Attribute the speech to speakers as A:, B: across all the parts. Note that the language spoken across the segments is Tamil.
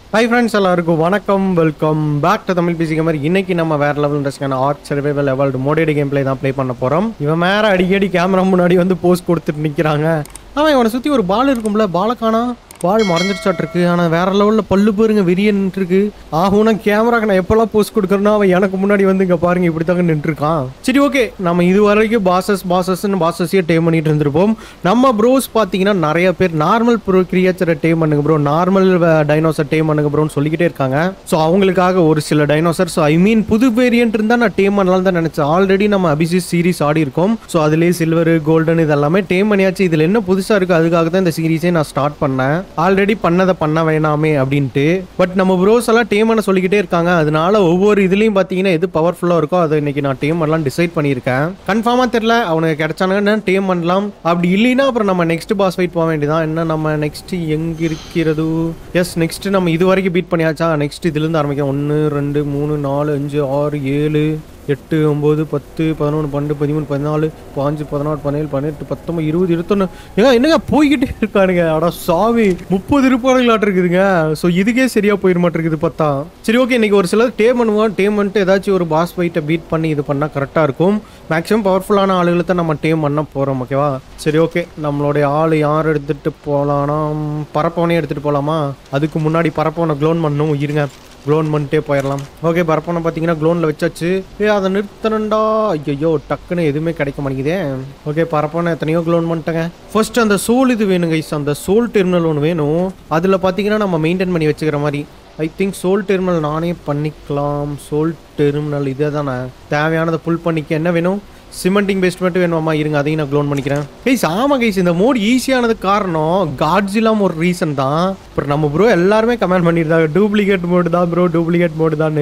A: ஹை ஃப்ரெண்ட்ஸ் எல்லாருக்கும் வணக்கம் welcome back to Tamil PC மாதிரி இன்னைக்கு நம்ம வேற லெவல் இன்ட்ரெஸ்டான ஆர்ட் சர்வைவல் லெவல்டு மோடேடி கேம் பிளே தான் ப்ளே பண்ண போறோம் இவன் மேல அடிக்கடி கேமரா முன்னாடி வந்து போஸ்ட் கொடுத்துட்டு நிக்கிறாங்க அவன் இவனை சுத்தி ஒரு பால் இருக்கும்ல பாலை காணா பால் மறைஞ்சிருச்சாட்டு இருக்கு ஆனா வேற லெவல்ல பல்லு பாருங்க விரியன் இருக்கு ஆகும்னா கேமராக்கு நான் எப்பெல்லாம் போஸ்ட் கொடுக்குறேன்னா அவன் எனக்கு முன்னாடி வந்து இங்க பாருங்க இப்படி தாங்க நின்று இருக்கான் சரி ஓகே நம்ம இது வரைக்கும் பாசஸ் பாசஸ்ன்னு பாசஸையே டேம் பண்ணிட்டு இருந்திருப்போம் நம்ம ப்ரோஸ் பார்த்தீங்கன்னா நிறைய பேர் நார்மல் ப்ரோ கிரியேச்சரை டேம் பண்ணுங்க ப்ரோ நார்மல் டைனோசர் டேம் பண்ணுங்க ப்ரோன்னு சொல்லிக்கிட்டே இருக்காங்க ஸோ அவங்களுக்காக ஒரு சில டைனோசர் ஸோ ஐ மீன் புது வேரியன்ட் இருந்தால் நான் டேம் பண்ணலாம் தான் நினச்சேன் ஆல்ரெடி நம்ம அபிசிஸ் சீரிஸ் ஆடி இருக்கோம் ஸோ அதுலேயே சில்வர் கோல்டன் இது எல்லாமே டேம் பண்ணியாச்சு இதில் என்ன புதுசாக இருக்குது அதுக்காக தான் இந்த சீரிஸே நான் ஸ்டார்ட் பண்ணேன் ஆல்ரெடி பண்ணதை பண்ண வேணாமே அப்படின்ட்டு பட் நம்ம ப்ரோஸ் எல்லாம் டேம் பண்ண சொல்லிக்கிட்டே இருக்காங்க அதனால ஒவ்வொரு இதுலேயும் பார்த்தீங்கன்னா எது பவர்ஃபுல்லாக இருக்கோ அதை இன்னைக்கு நான் டேம் பண்ணலாம் டிசைட் பண்ணியிருக்கேன் கன்ஃபார்மாக தெரியல அவனுக்கு கிடைச்சானுங்கன்னா டேம் பண்ணலாம் அப்படி இல்லைன்னா அப்புறம் நம்ம நெக்ஸ்ட் பாஸ் ஃபைட் போக வேண்டியதான் என்ன நம்ம நெக்ஸ்ட் எங்க இருக்கிறது எஸ் நெக்ஸ்ட் நம்ம இது வரைக்கும் பீட் பண்ணியாச்சா நெக்ஸ்ட் இதுலேருந்து ஆரம்பிக்கும் ஒன்று ரெண்டு மூணு நாலு அஞ்சு ஆறு ஏழு எட்டு ஒம்பது பத்து பதினொன்று பன்னெண்டு பதிமூணு பதினாலு பாஞ்சு பதினாறு பதினேழு பதினெட்டு பத்தொம்பது இருபது இருபத்தொன்று ஏங்க என்னங்க போய்கிட்டே இருக்கானுங்க அடா சாமி முப்பது இருப்பாடுகளாட்டு இருக்குதுங்க ஸோ இதுக்கே சரியா போயிட மாட்டேங்குது பார்த்தா சரி ஓகே இன்னைக்கு ஒரு சிலர் டேம் பண்ணுவோம் டேம் பண்ணிட்டு ஏதாச்சும் ஒரு பாஸ் ஃபைட்டை பீட் பண்ணி இது பண்ணால் கரெக்டாக இருக்கும் மேக்ஸிமம் பவர்ஃபுல்லான ஆளுகளை தான் நம்ம டேம் பண்ண போகிறோம் ஓகேவா சரி ஓகே நம்மளுடைய ஆள் யார் எடுத்துகிட்டு போகலான்னா பரப்பவனே எடுத்துகிட்டு போகலாமா அதுக்கு முன்னாடி பரப்பவனை க்ளோன் பண்ணணும் இருங்க க்ளோன் பண்ணிட்டே போயிடலாம் ஓகே பரப்பனை பார்த்தீங்கன்னா க்ளோனில் வச்சாச்சு ஏ அதை நிறுத்தணும்டா ஐயோ டக்குன்னு எதுவுமே கிடைக்க மாட்டேங்குதே ஓகே பரப்பனை எத்தனையோ க்ளோன் பண்ணிட்டேங்க ஃபர்ஸ்ட் அந்த சோல் இது வேணும் கைஸ் அந்த சோல் டெர்மினல் ஒன்று வேணும் அதில் பார்த்தீங்கன்னா நம்ம மெயின்டைன் பண்ணி வச்சுக்கிற மாதிரி ஐ திங்க் சோல் டெர்மினல் நானே பண்ணிக்கலாம் சோல் டெர்மினல் இதே தானே தேவையானதை புல் பண்ணிக்க என்ன வேணும் சிமெண்டிங் பேஸ்ட் மட்டும் வேணுமாமா இருங்க அதையும் நான் க்ளோன் பண்ணிக்கிறேன் கைஸ் ஆமாம் கைஸ் இந்த மோட் ஈஸியானது காரணம் காட்ஸிலாம் ஒரு ரீசன் தான் அப்புறம் நம்ம ப்ரோ எல்லாருமே கமெண்ட் பண்ணியிருந்தாங்க டூப்ளிகேட் மோடு தான் ப்ரோ டூப்ளிகேட் மோடு தான்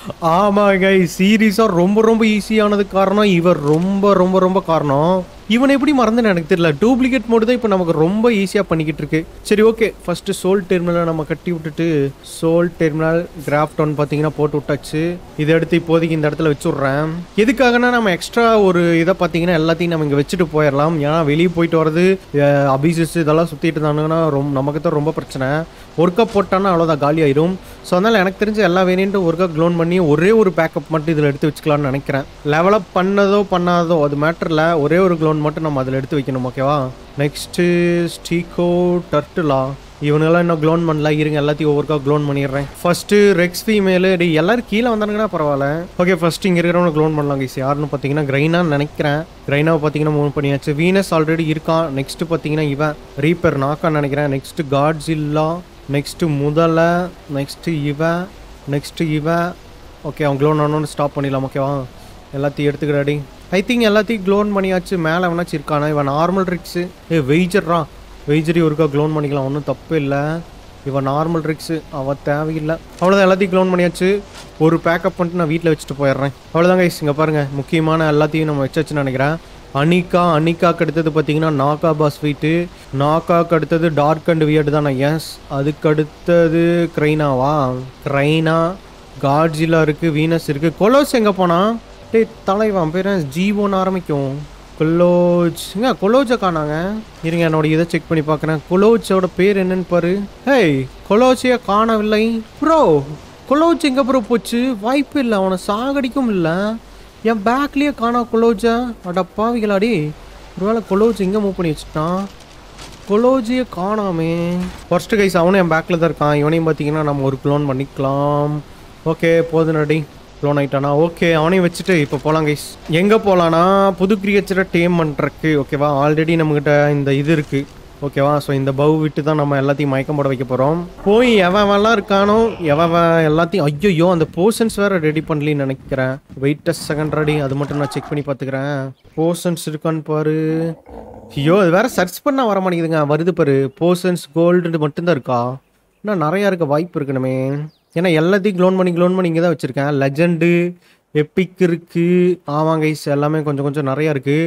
A: ஆமாம் கைஸ் சீரியஸாக ரொம்ப ரொம்ப ஈஸியானது காரணம் இவர் ரொம்ப ரொம்ப ரொம்ப காரணம் இவனை எப்படி மறந்துன்னு எனக்கு தெரியல டூப்ளிகேட் மோடு தான் இப்போ நமக்கு ரொம்ப ஈஸியாக பண்ணிக்கிட்டு இருக்கு சரி ஓகே ஃபஸ்ட்டு சோல் டெர்மினலை நம்ம கட்டி விட்டுட்டு சோல் டெர்மினல் கிராஃப்ட் ஒன் பார்த்தீங்கன்னா போட்டு விட்டாச்சு இதை எடுத்து இப்போதைக்கு இந்த இடத்துல வச்சு விட்றேன் எதுக்காகனா நம்ம எக்ஸ்ட்ரா ஒரு இதை பார்த்தீங்கன்னா எல்லாத்தையும் நம்ம இங்கே வச்சுட்டு போயிடலாம் ஏன்னா வெளியே போயிட்டு வர்றது அபிசிஸ் இதெல்லாம் சுற்றிட்டு இருந்தானுங்கன்னா ரொம்ப நமக்கு தான் ரொம்ப பிரச்சனை ஒர்க்கா போட்டான்னா அவ்வளோதான் காலி ஆயிரும் ஸோ அதனால் எனக்கு தெரிஞ்ச எல்லா வேரியண்ட்டும் ஒர்க்கா க்ளோன் பண்ணி ஒரே ஒரு பேக்கப் மட்டும் இதில் எடுத்து வச்சுக்கலாம்னு நினைக்கிறேன் லெவலப் பண்ணதோ பண்ணாதோ அது மேட்டரில் ஒரே ஒரு க்ளோன் மட்டும் நம்ம அதில் எடுத்து வைக்கணும் ஓகேவா நெக்ஸ்ட்டு ஸ்டீகோ டர்ட்டுலா இவனுங்கெல்லாம் இன்னும் க்ளோன் பண்ணல இருங்க எல்லாத்தையும் ஒவ்வொருக்கா க்ளோன் பண்ணிடுறேன் ஃபர்ஸ்ட் ரெக்ஸ் ஃபீமேலு டி எல்லாரும் கீழே வந்தானுங்கன்னா பரவாயில்ல ஓகே ஃபர்ஸ்ட் இங்கே இருக்கிறவங்க க்ளோன் பண்ணலாம் கைஸ் யாருன்னு பார்த்தீங்கன்னா கிரைனான்னு நினைக்கிறேன் கிரைனாவை பார்த்தீங்கன்னா மூவ் பண்ணியாச்சு வீனஸ் ஆல்ரெடி இருக்கான் நெக்ஸ்ட் பார்த்தீங்கன்னா இவன் ரீப்பர் நாக்கான்னு நினைக்கிறேன் நெக்ஸ்ட் காட்ஸில்லா நெக்ஸ்ட்டு முதல்ல நெக்ஸ்ட்டு இவன் நெக்ஸ்ட்டு இவன் ஓகே அவன் க்ளோன் ஆனோன்னு ஸ்டாப் பண்ணிடலாம் ஓகேவா எல்லாத்தையும் எடுத்துக்கிறாடி ஐ திங்க் எல்லாத்தையும் க்ளோன் பண்ணியாச்சு மேலே வேணாச்சும் இருக்கானா இவன் நார்மல் ரிக்ஸு ஏ வெய்ஜர்ரா வெய்ஜரி ஒருக்கா க்ளோன் பண்ணிக்கலாம் ஒன்றும் தப்பு இல்லை இவன் நார்மல் ரிக்ஸு அவன் தேவையில்லை அவ்வளோதான் எல்லாத்தையும் க்ளோன் பண்ணியாச்சு ஒரு பேக்கப் பண்ணிட்டு நான் வீட்டில் வச்சுட்டு போயிடுறேன் அவ்வளோதான் கைஸ் இங்கே பாருங்கள் முக்கியமான எல்லாத்தையும் நம்ம வச்சாச்சுன்னு நினைக்கிறேன் அனிகா அனிகாக்கு அடுத்தது பார்த்தீங்கன்னா நாகா பாஸ் ஃபீட்டு நாகாக்கு அடுத்தது டார்க் அண்ட் வியர்டு தானே எஸ் அதுக்கு அடுத்தது க்ரைனாவா க்ரைனா காட்ஜிலா இருக்குது வீனஸ் இருக்குது கொலோஸ் எங்கே போனா டேய் தலைவன் பேர் ஜீவோன்னு ஆரம்பிக்கும் கொலோஜ்ங்க கொலோஜை காணாங்க இருங்க என்னோட இதை செக் பண்ணி பார்க்குறேன் கொலோஜோட பேர் என்னன்னு பாரு ஹேய் கொலோஜையே காணவில்லை ப்ரோ கொலோஜ் எங்கே ப்ரோ போச்சு வாய்ப்பு இல்லை அவனை சாகடிக்கும் இல்லை என் பேக்லேயே காணா கொலோஜா அட பாவிகளாடி ஒருவேளை கொலோஜ் எங்கே மூவ் பண்ணி வச்சுட்டான் கொலோஜியை காணாமே ஃபர்ஸ்ட் கைஸ் அவனும் என் பேக்கில் தான் இருக்கான் இவனையும் பார்த்தீங்கன்னா நம்ம ஒரு க்ளோன் பண்ணிக்கலாம் ஓகே போதும் நடி க்ளோன் ஆயிட்டானா ஓகே அவனையும் வச்சுட்டு இப்போ போகலாம் கைஸ் எங்கே போகலான்னா புது கிரியேச்சரை டேம் பண்ணுறக்கு ஓகேவா ஆல்ரெடி நம்மக்கிட்ட இந்த இது இருக்குது ஓகேவா ஸோ இந்த பவு விட்டு தான் நம்ம எல்லாத்தையும் மயக்கம் போட வைக்க போகிறோம் போய் எவன் எவன்லாம் இருக்கானோ எவன் எல்லாத்தையும் ஐயோ அந்த போர்ஷன்ஸ் வேறு ரெடி பண்ணலின்னு நினைக்கிறேன் வெயிட்டஸ் செகண்ட் ரெடி அது மட்டும் நான் செக் பண்ணி பார்த்துக்கிறேன் போர்ஷன்ஸ் இருக்கான்னு பாரு ஐயோ அது வேற சர்ச் பண்ண வர மாட்டேங்குதுங்க வருது பாரு போர்ஷன்ஸ் கோல்டு மட்டும்தான் இருக்கா இன்னும் நிறையா இருக்க வாய்ப்பு இருக்கணுமே ஏன்னா எல்லாத்தையும் க்ளோன் பண்ணி க்ளோன் பண்ணி இங்கே தான் வச்சுருக்கேன் லெஜண்டு எப்பிக் இருக்குது ஆமாம் கைஸ் எல்லாமே கொஞ்சம் கொஞ்சம் நிறையா இருக்குது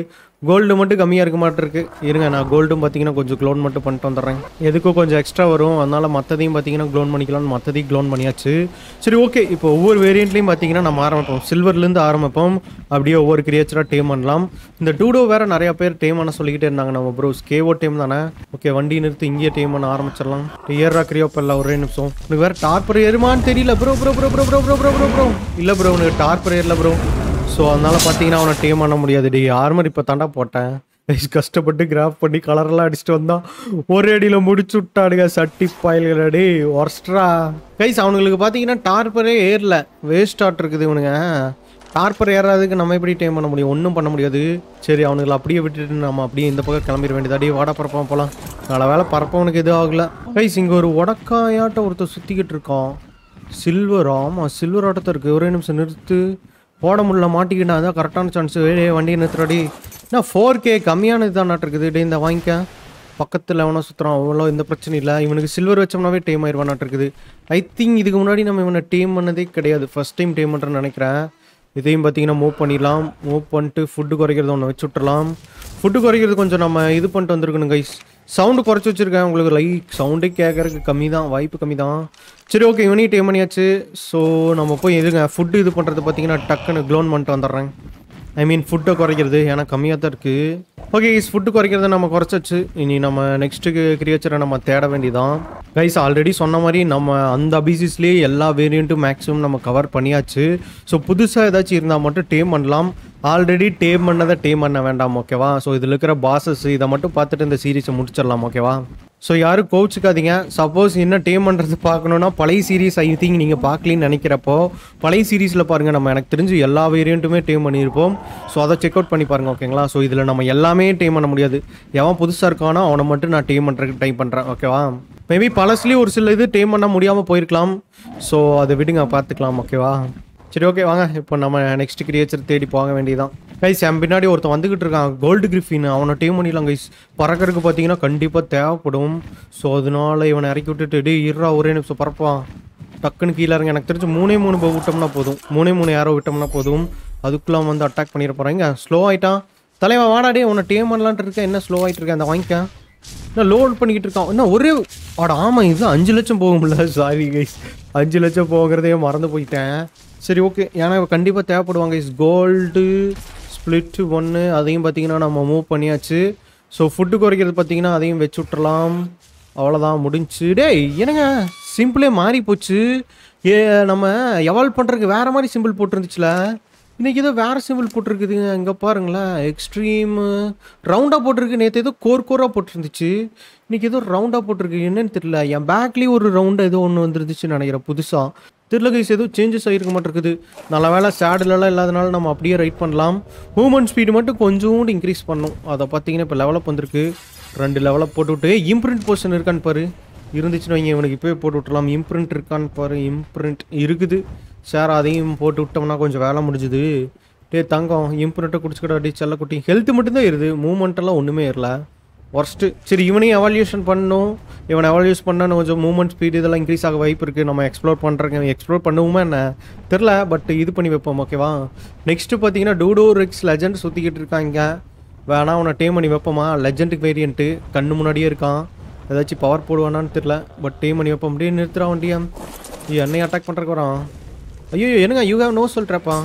A: கோல்டு மட்டும் கம்மியாக இருக்க மாட்டிருக்கு இருங்க நான் கோல்டும் பார்த்தீங்கன்னா கொஞ்சம் க்ளோன் மட்டும் பண்ணிட்டு வந்துடுறேன் எதுக்கும் கொஞ்சம் எக்ஸ்ட்ரா வரும் அதனால் மற்றதையும் பார்த்தீங்கன்னா க்ளோன் பண்ணிக்கலாம்னு மற்றதையும் க்ளோன் பண்ணியாச்சு சரி ஓகே இப்போ ஒவ்வொரு வேரியண்ட்லையும் பார்த்தீங்கன்னா நம்ம ஆரம்பிப்போம் சில்வர்லேருந்து ஆரம்பிப்போம் அப்படியே ஒவ்வொரு கிரியேச்சராக டேம் பண்ணலாம் இந்த டூடோ வேறு நிறைய பேர் டேம் பண்ண சொல்லிக்கிட்டே இருந்தாங்க நம்ம ப்ரோ கேவோ டேம் தானே ஓகே வண்டி நிறுத்தி இங்கேயே டேம் பண்ண ஆரம்பிச்சிடலாம் ஏறா கிரியோப்பல்ல ஒரே நிமிஷம் உனக்கு வேறு டார்பர் ஏறுமான்னு தெரியல bro bro bro bro bro bro bro bro bro இல்லை ப்ரோ உனக்கு டார்பர் ஏறல ப்ரோ ஸோ அதனால பார்த்தீங்கன்னா அவனை டேம் பண்ண முடியாது டி ஆர்மர் இப்போ தாண்டா போட்டேன் Guys, கஷ்டப்பட்டு கிராஃப் பண்ணி கலரெல்லாம் அடிச்சுட்டு வந்தான் ஒரே அடியில் முடிச்சு விட்டாடுங்க சட்டி பாயல்கள் அடி ஒர்ஸ்ட்ரா கைஸ் அவனுங்களுக்கு பார்த்தீங்கன்னா டார்பரே ஏறல வேஸ்ட் ஆட் இருக்குது இவனுங்க டார்பர் ஏறாததுக்கு நம்ம எப்படி டைம் பண்ண முடியும் ஒன்றும் பண்ண முடியாது சரி அவனுங்களை அப்படியே விட்டுட்டு நம்ம அப்படியே இந்த பக்கம் கிளம்பிட வேண்டியது அடியே வாடா பறப்பான் போகலாம் நல்ல வேலை பறப்பவனுக்கு எதுவும் ஆகல கைஸ் இங்கே ஒரு உடக்காயாட்ட ஒருத்தர் சுற்றிக்கிட்டு இருக்கான் சில்வர் ஆமாம் சில்வர் ஆட்டத்தை இருக்குது ஒரே நிமிஷம் நிறுத்து போட முடியல மாட்டிக்கிட்டேன் அதான் கரெக்டான சான்ஸ் ஏ வண்டியை நிறுத்துறாடி நான் ஃபோர் கே கம்மியானது தான் இருக்குது டே இந்த வாங்கிக்க பக்கத்தில் எவனோ சுற்றுறான் அவ்வளோ எந்த பிரச்சனையும் இல்லை இவனுக்கு சில்வர் வச்சோம்னாவே டீம் ஆயிடுவான் இருக்குது ஐ திங்க் இதுக்கு முன்னாடி நம்ம இவனை டீம் பண்ணதே கிடையாது ஃபர்ஸ்ட் டைம் டீம் பண்ணுறேன்னு நினைக்கிறேன் இதையும் பார்த்தீங்கன்னா மூவ் பண்ணிடலாம் மூவ் பண்ணிட்டு ஃபுட்டு குறைக்கிறது ஒன்று வச்சு விட்டுறலாம் ஃபுட்டு குறைக்கிறது கொஞ்சம் நம்ம இது பண்ணிட்டு வந்திருக்கணும் கைஸ் சவுண்டு குறைச்சி வச்சிருக்கேன் உங்களுக்கு லைக் சவுண்டே கேட்கறதுக்கு கம்மி தான் வாய்ப்பு கம்மி தான் சரி ஓகே இவனையும் டேம் பண்ணியாச்சு ஸோ நம்ம போய் எதுங்க ஃபுட்டு இது பண்ணுறது பார்த்தீங்கன்னா டக்குன்னு க்ளோன் பண்ணிட்டு வந்துடுறேன் ஐ மீன் ஃபுட்டை குறைக்கிறது ஏன்னா கம்மியாக தான் இருக்குது ஓகே கைஸ் ஃபுட்டு குறைக்கிறத நம்ம குறைச்சாச்சு இனி நம்ம நெக்ஸ்ட்டு கிரியேச்சரை நம்ம தேட வேண்டியதான் கைஸ் ஆல்ரெடி சொன்ன மாதிரி நம்ம அந்த அபிசிஸ்லேயே எல்லா வேரியண்ட்டும் மேக்ஸிமம் நம்ம கவர் பண்ணியாச்சு ஸோ புதுசாக ஏதாச்சும் இருந்தால் மட்டும் டேம் பண்ணலாம் ஆல்ரெடி டேம் பண்ணதை டேம் பண்ண வேண்டாம் ஓகேவா ஸோ இதில் இருக்கிற பாசஸ் இதை மட்டும் பார்த்துட்டு இந்த சீரீஸை முடிச்சிடலாம் ஓகேவா ஸோ யாரும் கோவிச்சுக்காதீங்க சப்போஸ் என்ன டேம் பண்ணுறது பார்க்கணுன்னா பழைய சீரீஸ் ஐ திங்க் நீங்கள் பார்க்கலின்னு நினைக்கிறப்போ பழைய சீரீஸில் பாருங்கள் நம்ம எனக்கு தெரிஞ்சு எல்லா வேரியண்ட்டுமே டேம் பண்ணியிருப்போம் ஸோ அதை செக் அவுட் பண்ணி பாருங்கள் ஓகேங்களா ஸோ இதில் நம்ம எல்லாமே டேம் பண்ண முடியாது எவன் புதுசாக இருக்கானோ அவனை மட்டும் நான் டேம் பண்ணுறதுக்கு ட்ரை பண்ணுறேன் ஓகேவா மேபி பழசுலேயும் ஒரு சில இது டேம் பண்ண முடியாமல் போயிருக்கலாம் ஸோ அதை விடுங்க பார்த்துக்கலாம் ஓகேவா சரி ஓகே வாங்க இப்போ நம்ம நெக்ஸ்ட் கிரியேச்சர் தேடி போக வேண்டியதான் கைஸ் என் பின்னாடி ஒருத்தன் வந்துகிட்டு இருக்கான் கோல்டு கிரிஃபின் அவனை டீம் பண்ணிடலாம் கைஸ் பறக்கறதுக்கு பார்த்தீங்கன்னா கண்டிப்பாக தேவைப்படும் ஸோ அதனால இவனை இறக்கி விட்டுட்டு டே இருறா ஒரே நிமிஷம் பறப்பான் டக்குன்னு கீழே இறங்க எனக்கு தெரிஞ்சு மூணே மூணு bow விட்டோம்னா போதும் மூணே மூணு யாரோ விட்டோம்னா போதும் அதுக்குள்ள அவன் வந்து அட்டாக் பண்ணிட போகிறாங்க ஸ்லோ ஆயிட்டான் தலைவன் வாடாடே உன்னை டீம் பண்ணலான்ட்டு இருக்கேன் என்ன ஸ்லோ ஆயிட்டு இருக்கேன் அந்த வாங்கிக்க என்ன லோட் பண்ணிக்கிட்டு இருக்கான் என்ன ஒரே ஆட ஆமாம் இது அஞ்சு லட்சம் போகும்ல சாரி கைஸ் அஞ்சு லட்சம் போகிறதையே மறந்து போயிட்டேன் சரி ஓகே ஏன்னா கண்டிப்பாக தேவைப்படுவாங்க கைஸ் கோல்டு ஸ்ப்ளிட் ஒன்று அதையும் பார்த்தீங்கன்னா நம்ம மூவ் பண்ணியாச்சு ஸோ ஃபுட்டு குறைக்கிறது பார்த்தீங்கன்னா அதையும் வச்சு விட்றலாம் அவ்வளோதான் முடிஞ்சு டேய் என்னங்க சிம்பிளே மாறி போச்சு ஏ நம்ம எவால்வ் பண்ணுறதுக்கு வேறு மாதிரி சிம்பிள் போட்டிருந்துச்சுல இன்னைக்கு ஏதோ வேறு சிம்பிள் போட்டிருக்குதுங்க இங்கே பாருங்களேன் எக்ஸ்ட்ரீம் ரவுண்டாக போட்டிருக்கு நேற்று ஏதோ கோர் கோராக போட்டிருந்துச்சு இன்னைக்கு ஏதோ ரவுண்டாக போட்டிருக்கு என்னன்னு தெரியல என் பேக்லேயும் ஒரு ரவுண்டு ஏதோ ஒன்று வந்துருந்துச்சுன்னு நினைக்கிறேன் புதுசாக தெரியல கைஸ் ஏதோ சேஞ்சஸ் ஆகிருக்க மாட்டிருக்குது நல்ல வேலை சேடுலலாம் இல்லாதனால நம்ம அப்படியே ரைட் பண்ணலாம் மூமெண்ட் ஸ்பீடு மட்டும் கொஞ்சோண்டு இன்க்ரீஸ் பண்ணணும் அதை பார்த்தீங்கன்னா இப்போ லெவலப் வந்திருக்கு ரெண்டு லெவலப் போட்டு விட்டு இம்ப்ரிண்ட் போர்ஷன் இருக்கான்னு பாரு இருந்துச்சுன்னு வைங்க இவனுக்கு இப்போயே போட்டு விட்டுலாம் இம்ப்ரிண்ட் இருக்கான்னு பாரு இம்ப்ரிண்ட் இருக்குது சார் அதையும் போட்டு விட்டோம்னா கொஞ்சம் வேலை முடிஞ்சுது டே தங்கம் இம்ப்ரிண்ட்டை குடிச்சுக்கிட்ட அடி செல்லக்குட்டி ஹெல்த் மட்டும்தான் இருது மூமெண்ட் எல்லாம் ஒன்றுமே ஏறல ஒர்ஸ்ட்டு சரி இவனையும் எவால்யூஷன் பண்ணணும் இவனை எவால்யூஸ் பண்ணால் கொஞ்சம் மூவ்மெண்ட் ஸ்பீடு இதெல்லாம் இன்க்ரீஸ் ஆக வாய்ப்பு இருக்குது நம்ம எக்ஸ்ப்ளோர் பண்ணுறங்க எக்ஸ்ப்ளோர் பண்ணுவோமா என்ன தெரில பட் இது பண்ணி வைப்போம் ஓகேவா நெக்ஸ்ட்டு பார்த்தீங்கன்னா டூடோ ரெக்ஸ் லெஜண்ட் சுற்றிக்கிட்டு இருக்காங்க வேணா அவனை டேம் பண்ணி வைப்போமா லெஜண்டுக்கு வேரியண்ட்டு கண்ணு முன்னாடியே இருக்கான் ஏதாச்சும் பவர் போடுவானான்னு தெரில பட் டேம் பண்ணி வைப்போம் அப்படியே நிறுத்துறான் வண்டியா ஐயோ என்னையும் அட்டாக் பண்ணுறக்கு வரான் ஐயோ என்னங்க யூ ஹேவ் நோ சோல் ட்ராப்பா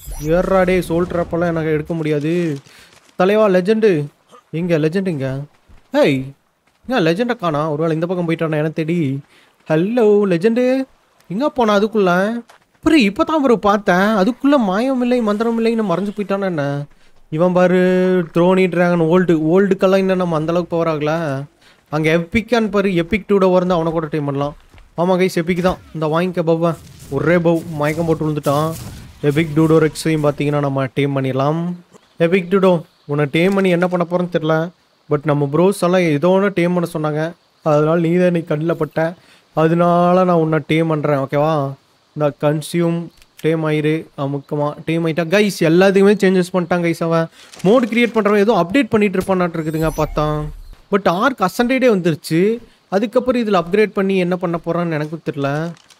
A: ஏறா டே சோல் ட்ராப்பெல்லாம் எனக்கு எடுக்க முடியாது தலைவா லெஜெண்டு எங்க லெஜெண்டுங்க ஹேய் ஏன் லெஜெண்டை காணா ஒருவேளை இந்த பக்கம் போயிட்டானா எனக்கு தேடி ஹலோ லெஜெண்டு எங்கே போனா அதுக்குள்ள அப்புறம் இப்போ தான் ப்ரோ பார்த்தேன் அதுக்குள்ளே மாயம் இல்லை மந்திரம் இல்லைன்னு மறைஞ்சு போயிட்டானா என்ன இவன் பாரு த்ரோனி டிராகன் ஓல்டு ஓல்டுக்கெல்லாம் இன்னும் நம்ம அந்தளவுக்கு பவர் ஆகல அங்கே எப்பிக்கான்னு பாரு எப்பிக் டூட வந்து அவனை கூட டைம் பண்ணலாம் ஆமாம் கைஸ் எப்பிக் தான் இந்த வாங்கிக்க பவ்வா ஒரே பவ் மயக்கம் போட்டு விழுந்துட்டான் எபிக் டூடோ ரெக்ஸையும் பார்த்தீங்கன்னா நம்ம டீம் பண்ணிடலாம் எபிக் டூடோ உன்னை டீம் பண்ணி என்ன பண்ண போகிறோன்னு தெரில பட் நம்ம ப்ரோஸ் எல்லாம் ஏதோ ஒன்று டீம் பண்ண சொன்னாங்க அதனால நீ தான் நீ கண்ணில் பட்ட அதனால நான் உன்னை டீம் பண்ணுறேன் ஓகேவா இந்த கன்சியூம் டீம் ஆயிரு முக்கியமாக டீம் ஆயிட்டா கைஸ் எல்லாத்துக்குமே சேஞ்சஸ் பண்ணிட்டான் கைஸ் அவன் மோட் கிரியேட் பண்ணுறவன் ஏதோ அப்டேட் பண்ணிட்டு இருப்பான்னாட்டு இருக்குதுங்க பார்த்தான் பட் ஆர்க் அசண்டேடே வந்துருச்சு அதுக்கப்புறம் இதில் அப்கிரேட் பண்ணி என்ன பண்ண போகிறான்னு எனக்கும் தெரியல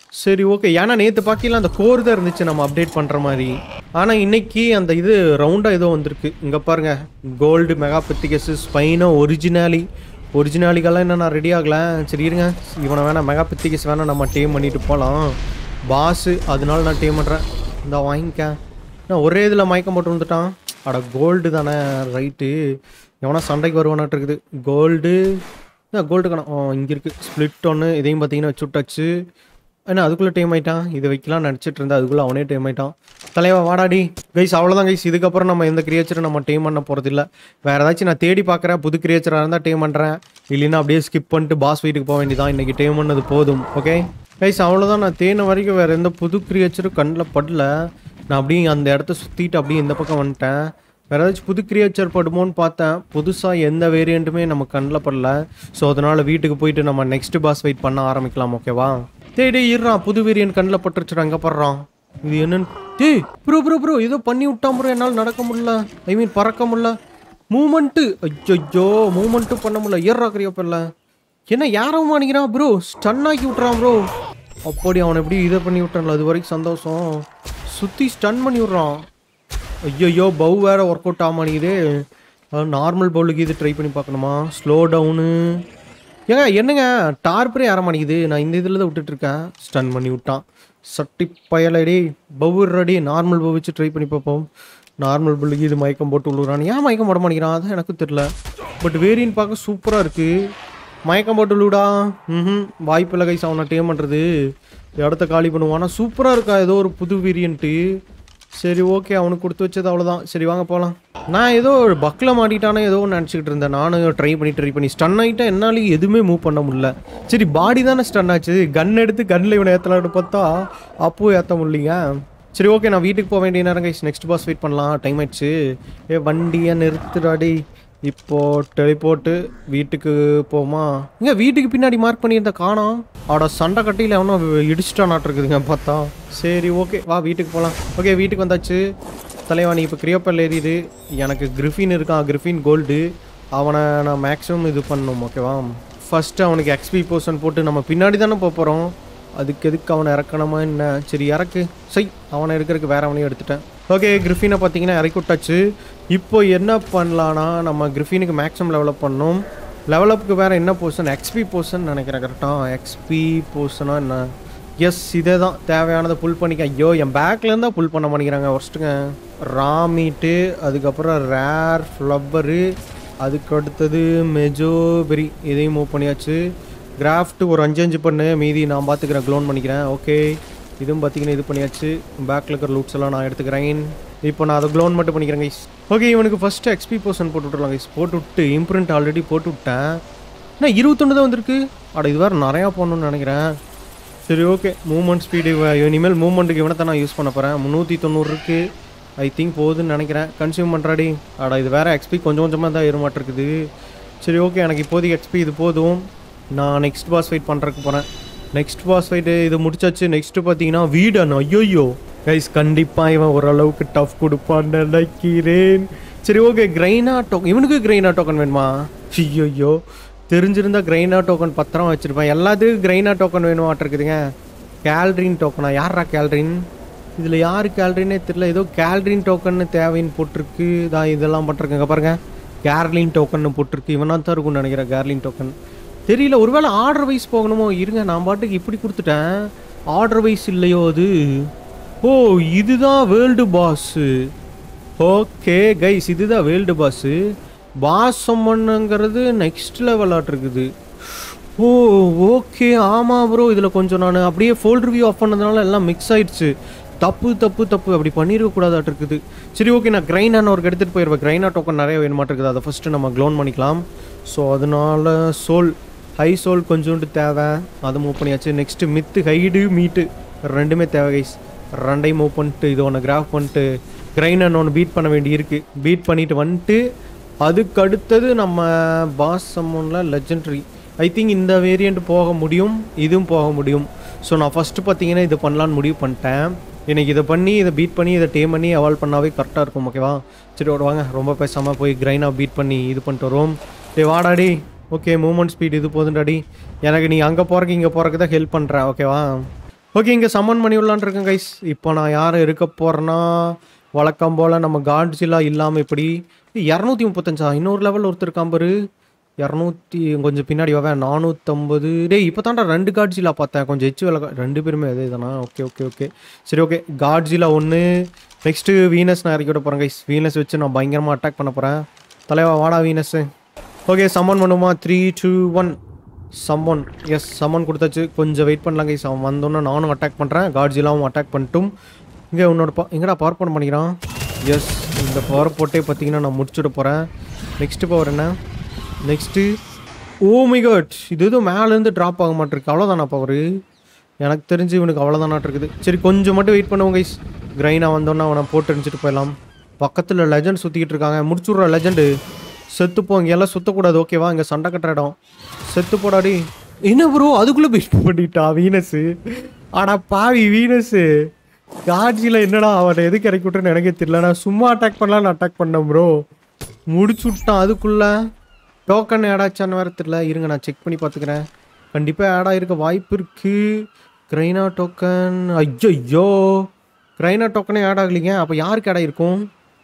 A: சரி ஓகே ஏன்னா நேற்று பார்க்கல அந்த கோர் தான் இருந்துச்சு நம்ம அப்டேட் பண்ணுற மாதிரி ஆனால் இன்னைக்கு அந்த இது ரவுண்டாக ஏதோ வந்திருக்கு இங்கே பாருங்க கோல்டு மெகா பெத்திகஸ் ஸ்பைனோ ஒரிஜினாலி ஒரிஜினாலிக்கெல்லாம் இன்னும் நான் ரெடி ஆகல சரி இருங்க இவனை வேணா மெகா பெத்திகஸ் வேணா நம்ம டீம் பண்ணிட்டு போகலாம் பாஸு அதனால நான் டீம் பண்ணுறேன் இந்த வாங்கிக்க நான் ஒரே இதில் மயக்கம் போட்டு வந்துட்டான் அட கோல்டு தானே ரைட்டு எவனா சண்டைக்கு வருவானாட்டு இருக்குது கோல்டு கோல்டு கணம் இங்கே இருக்குது ஸ்ப்ளிட் ஒன்று இதையும் பார்த்தீங்கன்னா வச்சு விட்டாச்சு ஏன்னா அதுக்குள்ளே டைம் ஆயிட்டான் இது வைக்கலாம் நினச்சிட்டு இருந்தா அதுக்குள்ளே அவனே டைம் ஆயிட்டான் தலைவா வாடாடி கைஸ் அவ்வளோதான் கைஸ் இதுக்கப்புறம் நம்ம எந்த கிரியேச்சரும் நம்ம டீம் பண்ண போகிறதில்ல வேறு ஏதாச்சும் நான் தேடி பார்க்குறேன் புது கிரியேச்சராக இருந்தால் டீம் பண்ணுறேன் இல்லைன்னா அப்படியே ஸ்கிப் பண்ணிட்டு பாஸ் வீட்டுக்கு போக வேண்டியதான் இன்றைக்கி டீம் பண்ணது போதும் ஓகே கைஸ் அவ்வளோதான் நான் தேன வரைக்கும் வேறு எந்த புது கிரியேச்சரும் கண்ணில் படல நான் அப்படியே அந்த இடத்த சுற்றிட்டு அப்படியே இந்த பக்கம் வந்துட்டேன் வேறு ஏதாச்சும் புது கிரியேச்சர் படுமோன்னு பார்த்தேன் புதுசாக எந்த வேரியண்ட்டுமே நம்ம கண்ணில் படல ஸோ அதனால் வீட்டுக்கு போயிட்டு நம்ம நெக்ஸ்ட் பாஸ் வெயிட் பண்ண ஆரம்பிக்கலாம் ஓகேவா தேடி இருறான் புது வேரியன்ட் கண்ணில் பட்டுருச்சுடா எங்கே படுறான் இது என்னன்னு டேய் ப்ரோ ப்ரோ ப்ரோ ஏதோ பண்ணி விட்டான் ப்ரோ என்னால் நடக்க முடியல ஐ மீன் பறக்க முடியல மூமெண்ட்டு ஐயோ மூமெண்ட்டு பண்ண முடியல ஏறா கிரியப்பில்ல என்ன யாரும் மாணிக்கிறான் ப்ரோ ஸ்டன் ஆக்கி விட்றான் ப்ரோ அப்படி அவனை எப்படி இதை பண்ணி விட்டான்ல அது வரைக்கும் சந்தோஷம் சுற்றி ஸ்டன் பண்ணி விட்றான் ஐயோ பவு வேற ஒர்க் அவுட் ஆக மாட்டேங்குது நார்மல் பவுலுக்கு இது ட்ரை பண்ணி பார்க்கணுமா ஸ்லோ டவுனு ஏங்க என்னங்க டார்பரே ஏற மாட்டேங்குது நான் இந்த இதில் தான் விட்டுட்டு இருக்கேன் ஸ்டன் பண்ணி விட்டான் சட்டி பயலடி பவு ரெடி நார்மல் பவு வச்சு ட்ரை பண்ணி பார்ப்போம் நார்மல் பவுலுக்கு இது மயக்கம் போட்டு விழுறான் ஏன் மயக்கம் போட மாட்டேங்கிறான் அதான் எனக்கும் தெரில பட் வேரின்னு பார்க்க சூப்பராக இருக்குது மயக்கம் போட்டு விழுடா ம் வாய்ப்பில்லை கைஸ் அவனை டேம் பண்ணுறது இடத்த காலி பண்ணுவான் ஆனால் சூப்பராக இருக்கா ஏதோ ஒரு புது வேரியண்ட்டு சரி ஓகே அவனுக்கு கொடுத்து வச்சது அவ்வளோதான் சரி வாங்க போகலாம் நான் ஏதோ ஒரு பக்கில் மாட்டிட்டானே ஏதோ ஒன்று நினச்சிக்கிட்டு இருந்தேன் நானும் ட்ரை பண்ணி ட்ரை பண்ணி ஸ்டன் ஆகிட்டா என்னாலையும் எதுவுமே மூவ் பண்ண முடியல சரி பாடி தானே ஸ்டன் ஆச்சு கன் எடுத்து கன்னில் இவனை ஏற்றலான்னு பார்த்தா அப்போ ஏற்ற முடியலைங்க சரி ஓகே நான் வீட்டுக்கு போக வேண்டிய நேரம் கைஸ் நெக்ஸ்ட் பாஸ் வெயிட் பண்ணலாம் டைம் ஆயிடுச்சு ஏ வண்டியை நிறுத்துடாடி இப்போ டெலிபோர்ட்டு வீட்டுக்கு போமா இங்க வீட்டுக்கு பின்னாடி மார்க் பண்ணியிருந்த காணோம் அவட சண்டை கட்டியில் எவனோ இடிச்சிட்டானாட்டு இருக்குதுங்க பார்த்தா சரி ஓகே வா வீட்டுக்கு போகலாம் ஓகே வீட்டுக்கு வந்தாச்சு தலைவா நீ இப்போ கிரியப்பல் ஏறிது எனக்கு கிரிஃபின் இருக்கான் கிரிஃபின் கோல்டு அவனை நான் மேக்ஸிமம் இது பண்ணணும் ஓகேவா ஃபஸ்ட்டு அவனுக்கு எக்ஸ்பி போர்ஷன் போட்டு நம்ம பின்னாடி தானே போக போகிறோம் அதுக்கு எதுக்கு அவனை இறக்கணுமா என்ன சரி இறக்கு சை அவனை இருக்கிறதுக்கு வேற அவனையும் எடுத்துட்டேன் ஓகே கிரிஃபினை பார்த்தீங்கன்னா இறக்கி விட்டாச்சு இப்போ என்ன பண்ணலான்னா நம்ம கிரிஃபினுக்கு மேக்ஸிமம் லெவலப் பண்ணணும் லெவலப்புக்கு வேற என்ன போர்ஷன் எக்ஸ்பி போர்ஷன் நினைக்கிறேன் கரெக்டாக எக்ஸ்பி போர்ஷனா என்ன எஸ் இதே தான் தேவையானதை புல் பண்ணிக்க ஐயோ என் பேக்ல இருந்தா புல் பண்ண மாட்டேங்கிறாங்க ஒர்ஸ்ட்டுங்க ராமீட்டு அதுக்கப்புறம் ரேர் ஃப்ளவரு அதுக்கு அடுத்தது மெஜோபெரி இதையும் மூவ் பண்ணியாச்சு கிராஃப்ட் ஒரு அஞ்சு அஞ்சு பண்ணு மீதி நான் பார்த்துக்கிறேன் க்ளோன் பண்ணிக்கிறேன் ஓகே இதுவும் பார்த்தீங்கன்னா இது பண்ணியாச்சு பேக்கில் இருக்கிற லூட்ஸ் எல்லாம் நான் எடுத்துக்கிறேன் இப்போ நான் அதை க்ளோன் மட்டும் பண்ணிக்கிறேன் கைஸ் ஓகே இவனுக்கு ஃபஸ்ட்டு எக்ஸ்பி போர்ஷன் போட்டு விட்றலாம் கைஸ் போட்டு விட்டு இம்ப்ரிண்ட் ஆல்ரெடி போட்டு விட்டேன் என்ன இருபத்தொன்று தான் வந்திருக்கு அட இது வேறு நிறையா போடணும்னு நினைக்கிறேன் சரி ஓகே மூவ்மெண்ட் ஸ்பீடு இனிமேல் மூவ்மெண்ட்டுக்கு இவனை தான் நான் யூஸ் பண்ண போகிறேன் முந்நூற்றி தொண்ணூறு இருக்குது ஐ திங்க் போகுதுன்னு நினைக்கிறேன் கன்சியூம் பண்ணுறாடி அட இது வேறு எக்ஸ்பி கொஞ்சம் கொஞ்சமாக தான் ஏறுமாட்டிருக்குது சரி ஓகே எனக்கு இப்போதைக்கு எக்ஸ்பி இது போதும் நான் நெக்ஸ்ட் பாஸ் ஃபைட் பண்ணுறதுக்கு போகிறேன் நெக்ஸ்ட் பாஸ் ஃபைட்டு இது முடிச்சாச்சு நெக்ஸ்ட்டு பார்த்தீங்கன்னா வீடன் ஐயோயோ கைஸ் கண்டிப்பாக இவன் ஓரளவுக்கு டஃப் கொடுப்பான்னு நினைக்கிறேன் சரி ஓகே கிரைனா டோக்கன் இவனுக்கு கிரைனா டோக்கன் வேணுமா ஐயோயோ தெரிஞ்சிருந்தா கிரைனா டோக்கன் பத்திரம் வச்சுருப்பேன் எல்லாத்துக்கும் கிரைனா டோக்கன் வேணுமாட்டிருக்குதுங்க கேல்ரின் டோக்கனா யாரா கேல்ரின் இதில் யார் கேலரினே தெரியல ஏதோ கேலரின் டோக்கன்னு தேவைன்னு போட்டிருக்கு தான் இதெல்லாம் போட்டிருக்கேங்க பாருங்க கேர்லின் டோக்கன்னு போட்டிருக்கு இவனா தான் இருக்கும்னு நினைக்கிறேன் கேர்லின் டோக்கன் தெரியல ஒருவேளை ஆர்டர் வைஸ் போகணுமோ இருங்க நான் பாட்டுக்கு இப்படி கொடுத்துட்டேன் ஆர்டர் வைஸ் இல்லையோ அது ஓ இதுதான் வேர்ல்டு பாஸு ஓகே கைஸ் இதுதான் வேர்ல்டு பாஸு பாஸ் சம்மனுங்கிறது நெக்ஸ்ட் லெவல் இருக்குது ஓ ஓகே ஆமாம் ப்ரோ இதில் கொஞ்சம் நான் அப்படியே ஃபோல்ட் ரிவ்யூ ஆஃப் பண்ணதுனால எல்லாம் மிக்ஸ் ஆயிடுச்சு தப்பு தப்பு தப்பு அப்படி பண்ணிடக்கூடாதாட்டு இருக்குது சரி ஓகே நான் கிரைனான ஒரு எடுத்துகிட்டு போயிடுவேன் கிரைனா டோக்கன் நிறைய வேணுமாட்டிருக்குது அதை ஃபஸ்ட்டு நம்ம க்ளோன் பண்ணிக்கலாம் ஸோ அதனால சோல் ஹை சோல் கொஞ்சோண்டு தேவை அதை மூவ் பண்ணியாச்சு நெக்ஸ்ட்டு மித்து ஹைடு மீட்டு ரெண்டுமே தேவை கைஸ் ரெண்டையும் மூவ் பண்ணிட்டு இது ஒன்று கிராஃப் பண்ணிட்டு கிரைனன் ஒன்று பீட் பண்ண வேண்டி இருக்குது பீட் பண்ணிட்டு வந்துட்டு அதுக்கு அடுத்தது நம்ம பாஸ் சம்மோனில் லெஜெண்ட்ரி ஐ திங்க் இந்த வேரியண்ட் போக முடியும் இதுவும் போக முடியும் ஸோ நான் ஃபஸ்ட்டு பார்த்தீங்கன்னா இது பண்ணலான்னு முடிவு பண்ணிட்டேன் எனக்கு இதை பண்ணி இதை பீட் பண்ணி இதை டேம் பண்ணி அவால்வ் பண்ணாவே கரெக்டாக இருக்கும் ஓகேவா சரி ஓட வாங்க ரொம்ப பேசாமல் போய் கிரைனாக பீட் பண்ணி இது பண்ணிட்டு வரோம் டே வாடாடி ஓகே மூமெண்ட் ஸ்பீட் இது போதுண்டாடி எனக்கு நீ அங்கே போகிறக்கு இங்கே போகிறக்கு தான் ஹெல்ப் பண்ணுறேன் ஓகேவா ஓகே இங்கே சம்மன் பண்ணி விடலான்னு இருக்கேன் கைஸ் இப்போ நான் யார் இருக்க போகிறேன்னா வழக்கம் போல் நம்ம காட்ஜிலா இல்லாமல் இப்படி இரநூத்தி முப்பத்தஞ்சா இன்னொரு லெவல் ஒருத்தர் இருக்கான் பாரு இரநூத்தி கொஞ்சம் பின்னாடி வாவேன் நானூற்றம்பது டேய் இப்போ தான்டா ரெண்டு காட்ஜிலா பார்த்தேன் கொஞ்சம் எச்சு வில ரெண்டு பேருமே அதே தானா ஓகே ஓகே ஓகே சரி ஓகே காட்ஜிலா ஒன்று நெக்ஸ்ட்டு வீனஸ் நான் இறக்கி விட போகிறேன் கைஸ் வீனஸ் வச்சு நான் பயங்கரமாக அட்டாக் பண்ண போகிறேன் தலைவா வாடா வீனஸ்ஸு ஓகே சம்மன் பண்ணுமா three two one summon yes summon கொடுத்தாச்சு கொஞ்சம் வெயிட் பண்ணலாம் கைஸ் அவன் வந்தோன்னே நானும் அட்டாக் பண்ணுறேன் காட்ஜிலாவும் அட்டாக் பண்ணிட்டும் இங்கே உன்னோட பா எங்கடா பவர் பண்ண பண்ணிக்கிறான் எஸ் இந்த பவர் போட்டே பார்த்தீங்கன்னா நான் முடிச்சுட போகிறேன் நெக்ஸ்ட்டு பவர் என்ன நெக்ஸ்ட்டு ஓ மை காட் இது எதுவும் மேலேருந்து ட்ராப் ஆக மாட்டிருக்கு அவ்வளோதானா பவர் எனக்கு தெரிஞ்சு இவனுக்கு அவ்வளோதானாட்டு இருக்குது சரி கொஞ்சம் மட்டும் வெயிட் பண்ணுவோம் கைஸ் கிரைனா வந்தோன்னே அவனை போட்டு அடிச்சுட்டு போயிடலாம் பக்கத்தில் லெஜண்ட் சுற்றிக்கிட்டு இருக்காங்க முடிச்சுடுற லெஜண்டு செத்து போ இங்கே எல்லாம் சுற்றக்கூடாது ஓகேவா இங்கே சண்டை கட்டுற இடம் செத்து போடாடி என்ன ப்ரோ அதுக்குள்ளே பெஸ்ட் பண்ணிட்டா வீனஸு ஆனா பாவி வீனஸு காட்சியில் என்னடா அவனை எதுக்கு இறக்கி விட்டுன்னு எனக்கே தெரியல நான் சும்மா அட்டாக் பண்ணலான்னு அட்டாக் பண்ணேன் ப்ரோ முடிச்சு விட்டான் அதுக்குள்ள டோக்கன் ஆட் ஆச்சான்னு வேறு தெரியல இருங்க நான் செக் பண்ணி பார்த்துக்கிறேன் கண்டிப்பாக ஆட் ஆகிருக்க வாய்ப்பு இருக்குது கிரைனா டோக்கன் ஐயோ கிரைனா டோக்கனே ஆட் ஆகலைங்க அப்போ யாருக்கு ஆட் ஆகிருக்கும்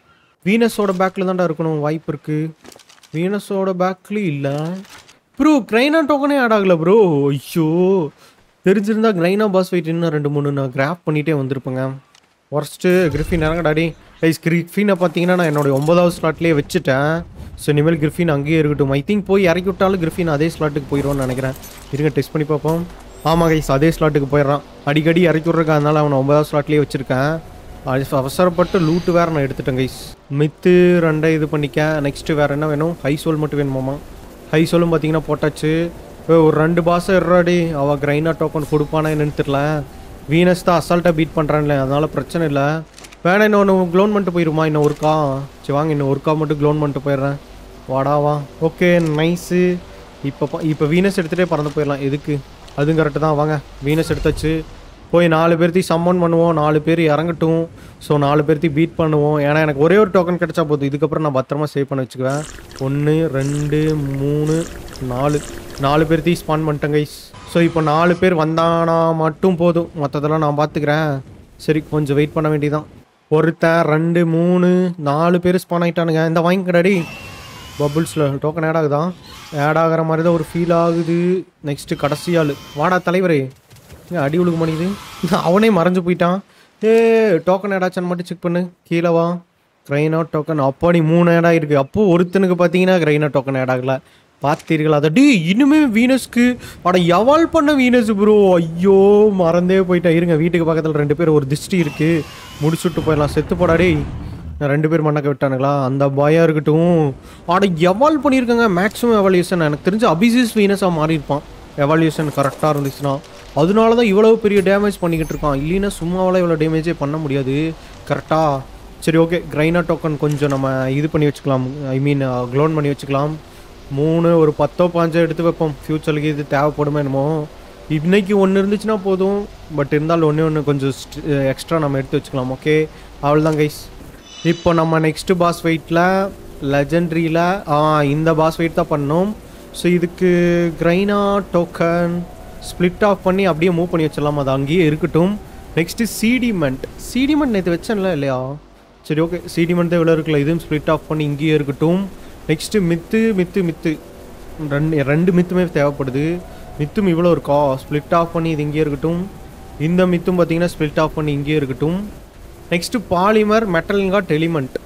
A: வீனஸோட பேக்கில் தான்டா இருக்கணும் வாய்ப்பு இருக்குது வீனஸோட பேக்லேயும் இல்லை ப்ரோ கிரைனா டோக்கனே ஆட் ஆகல ப்ரோ ஐயோ தெரிஞ்சிருந்தா கிரைனா பாஸ் வெயிட் இன்னும் ரெண்டு மூணு நான் கிராப் பண்ணிகிட்டே வந்திருப்பேங்க ஒர்ஸ்ட்டு கிரிஃபின் இறங்கடாடி கைஸ் கிரிஃபினை பார்த்தீங்கன்னா நான் என்னோட ஒன்பதாவது ஸ்லாட்லேயே வச்சுட்டேன் ஸோ இனிமேல் கிரிஃபின் அங்கேயே இருக்கட்டும் ஐ திங்க் போய் இறக்கி விட்டாலும் கிரிஃபின் அதே ஸ்லாட்டுக்கு போயிடுவான்னு நினைக்கிறேன் இருங்க டெஸ்ட் பண்ணி பார்ப்போம் ஆமாம் கைஸ் அதே ஸ்லாட்டுக்கு போயிடுறான் அடிக்கடி இறக்கி விட்றேன் அதனால அவனை ஒன்பதாவது ஸ்லாட்லேயே வச்சுருக்கேன் அது அவசரப்பட்டு லூட்டு வேறு நான் எடுத்துட்டேன் கைஸ் மித்து ரெண்டை இது பண்ணிக்க நெக்ஸ்ட்டு வேறு என்ன வேணும் ஹை சோல் மட்டும் வேணுமாமா ஹை சோலும் பார்த்தீங்கன்னா போட்டாச்சு ஏய், ஒரு ரெண்டு பாசம் இருறாடி அவள் கிரைனா டோக்கன் கொடுப்பானா என்னன்னு தெரியல வீனஸ் தான் அசால்ட்டாக பீட் பண்ணுறான்ல அதனால பிரச்சனை இல்லை வேணா இன்னும் ஒன்று க்ளோன் பண்ணிட்டு போயிருமா இன்னும் ஒருக்கா சரி வாங்க இன்னும் ஒருக்கா மட்டும் க்ளோன் பண்ணிட்டு போயிடுறேன் வாடா வா ஓகே நைஸு இப்போ இப்போ வீனஸ் எடுத்துகிட்டே பறந்து போயிடலாம் எதுக்கு அதுவும் கரெக்டு தான் வாங்க வீனஸ் எடுத்தாச்சு போய் நாலு பேர்த்தையும் சம்மன் பண்ணுவோம் நாலு பேர் இறங்கட்டும் ஸோ நாலு பேர்த்தையும் பீட் பண்ணுவோம் ஏன்னா எனக்கு ஒரே ஒரு டோக்கன் கிடைச்சா போதும் இதுக்கப்புறம் நான் பத்திரமா சேவ் பண்ணி வச்சுக்குவேன் ஒன்று ரெண்டு மூணு நாலு நாலு பேர்த்தையும் ஸ்பான் பண்ணிட்டேன் கைஸ் ஸோ இப்போ நாலு பேர் வந்தானா மட்டும் போதும் மற்றதெல்லாம் நான் பார்த்துக்கிறேன் சரி கொஞ்சம் வெயிட் பண்ண வேண்டியதான் ஒருத்தன் ரெண்டு மூணு நாலு பேர் ஸ்பான் ஆகிட்டானுங்க இந்த வாங்கிக்கடாடி பபுள்ஸில் டோக்கன் ஆட் ஆகுதா ஆட் ஆகிற மாதிரி தான் ஒரு ஃபீல் ஆகுது நெக்ஸ்ட்டு கடைசி ஆள் வாடா தலைவரே ஏன் அடி உழுக மாட்டேங்குது அவனே மறைஞ்சு போயிட்டான் ஏ டோக்கன் ஆடாச்சான்னு மட்டும் செக் பண்ணு கீழே வா கிரைனா டோக்கன் அப்படி மூணு ஆட் ஆகிருக்கு அப்போ ஒருத்தனுக்கு பார்த்தீங்கன்னா கிரைனா டோக்கன் ஆட் ஆகல பார்த்தீர்களா அதை டே இன்னுமே வீனஸ்க்கு அட எவால் பண்ண வீனஸ் ப்ரோ ஐயோ மறந்தே போயிட்டேன் இருங்க வீட்டுக்கு பக்கத்தில் ரெண்டு பேர் ஒரு திஷ்டி இருக்குது முடிச்சுட்டு போயிடலாம் செத்து போடா டேய் நான் ரெண்டு பேர் மண்ணக்க விட்டானுங்களா அந்த பயம் இருக்கட்டும் ஆட எவால்வ் பண்ணியிருக்காங்க மேக்ஸிமம் எவால்யூஷன் எனக்கு தெரிஞ்சு அபிசிஸ் வீனஸாக மாறியிருப்பான் எவால்யூஷன் கரெக்டாக இருந்துச்சுன்னா அதனால தான் இவ்வளவு பெரிய டேமேஜ் பண்ணிக்கிட்டு இருக்கான் இல்லைன்னா சும்மாவெல்லாம் இவ்வளோ டேமேஜே பண்ண முடியாது கரெக்டாக சரி ஓகே கிரைனா டோக்கன் கொஞ்சம் நம்ம இது பண்ணி வச்சுக்கலாம் ஐ மீன் க்ளோன் பண்ணி வச்சுக்கலாம் மூணு ஒரு பத்தோ பாஞ்சோ எடுத்து வைப்போம் ஃப்யூச்சருக்கு இது தேவைப்படுமே என்னமோ இன்னைக்கு ஒன்று இருந்துச்சுன்னா போதும் பட் இருந்தாலும் ஒன்றே ஒன்று கொஞ்சம் எக்ஸ்ட்ரா நம்ம எடுத்து வச்சுக்கலாம் ஓகே அவ்வளோதான் கைஸ் இப்போ நம்ம நெக்ஸ்ட் பாஸ் வெயிட்டில் லெஜெண்ட்ரியில் இந்த பாஸ் வெயிட் தான் பண்ணோம் ஸோ இதுக்கு கிரைனா டோக்கன் ஸ்ப்ளிட் ஆஃப் பண்ணி அப்படியே மூவ் பண்ணி வச்சிடலாம் அது அங்கேயே இருக்கட்டும் நெக்ஸ்ட்டு சீடிமெண்ட் சீடிமெண்ட் நேற்று வச்சேன்ல இல்லையா சரி ஓகே சீடிமெண்ட் தான் இவ்வளோ இருக்குல்ல இதுவும் ஸ்ப்ளிட் ஆஃப் பண்ணி இங்கேயே இருக்கட்டும் நெக்ஸ்ட்டு மித்து மித்து மித்து ரெண்டு ரெண்டு மித்துமே தேவைப்படுது மித்தும் இவ்வளோ இருக்கா ஸ்ப்ளிட் ஆஃப் பண்ணி இது இங்கேயே இருக்கட்டும் இந்த மித்தும் பார்த்தீங்கன்னா ஸ்ப்ளிட் ஆஃப் பண்ணி இங்கேயே இருக்கட்டும் next polymer metal ingot element